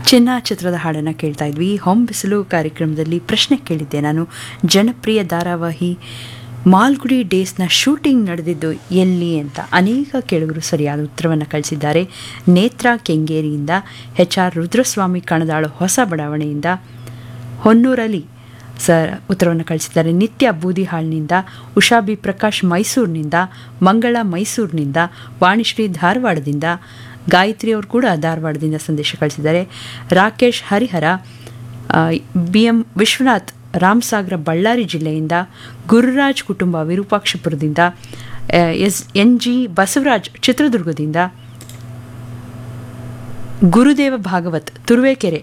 ಚಿನ್ನ ಚಿತ್ರದ ಹಾಡನ್ನು ಕೇಳ್ತಾ ಇದ್ವಿ ಹೊಂಬಿಸಿಲು ಕಾರ್ಯಕ್ರಮದಲ್ಲಿ ಪ್ರಶ್ನೆ ಕೇಳಿದ್ದೆ ನಾನು ಜನಪ್ರಿಯ ಧಾರಾವಾಹಿ ಮಾಲ್ಗುಡಿ ಡೇಸ್ನ ಶೂಟಿಂಗ್ ನಡೆದಿದ್ದು ಎಲ್ಲಿ ಅಂತ ಅನೇಕ ಕೇಳುಗರು ಸರಿಯಾದ ಉತ್ತರವನ್ನು ಕಳಿಸಿದ್ದಾರೆ ನೇತ್ರಾ ಕೆಂಗೇರಿಯಿಂದ ಎಚ್ ಆರ್ ರುದ್ರಸ್ವಾಮಿ ಕಣದಾಳು ಹೊಸ ಬಡಾವಣೆಯಿಂದ ಹೊನ್ನೂರಲ್ಲಿ ಸರ್ ಉತ್ತರವನ್ನು ಕಳಿಸಿದ್ದಾರೆ ನಿತ್ಯ ಬೂದಿಹಾಳ್ನಿಂದ ಉಷಾ ಬಿ ಪ್ರಕಾಶ್ ಮೈಸೂರಿನಿಂದ ಮಂಗಳ ಮೈಸೂರಿನಿಂದ ವಾಣಿಶ್ರೀ ಧಾರವಾಡದಿಂದ ಗಾಯತ್ರಿ ಅವರು ಕೂಡ ಧಾರವಾಡದಿಂದ ಸಂದೇಶ ಕಳಿಸಿದ್ದಾರೆ ರಾಕೇಶ್ ಹರಿಹರ ಬಿ ಎಂ ವಿಶ್ವನಾಥ್ ರಾಮಸಾಗರ ಬಳ್ಳಾರಿ ಜಿಲ್ಲೆಯಿಂದ ಗುರುರಾಜ್ ಕುಟುಂಬ ವಿರೂಪಾಕ್ಷಪುರದಿಂದ ಎಸ್ ಎನ್ ಜಿ ಬಸವರಾಜ್ ಚಿತ್ರದುರ್ಗದಿಂದ ಗುರುದೇವ ಭಾಗವತ್ ತುರುವೇಕೆರೆ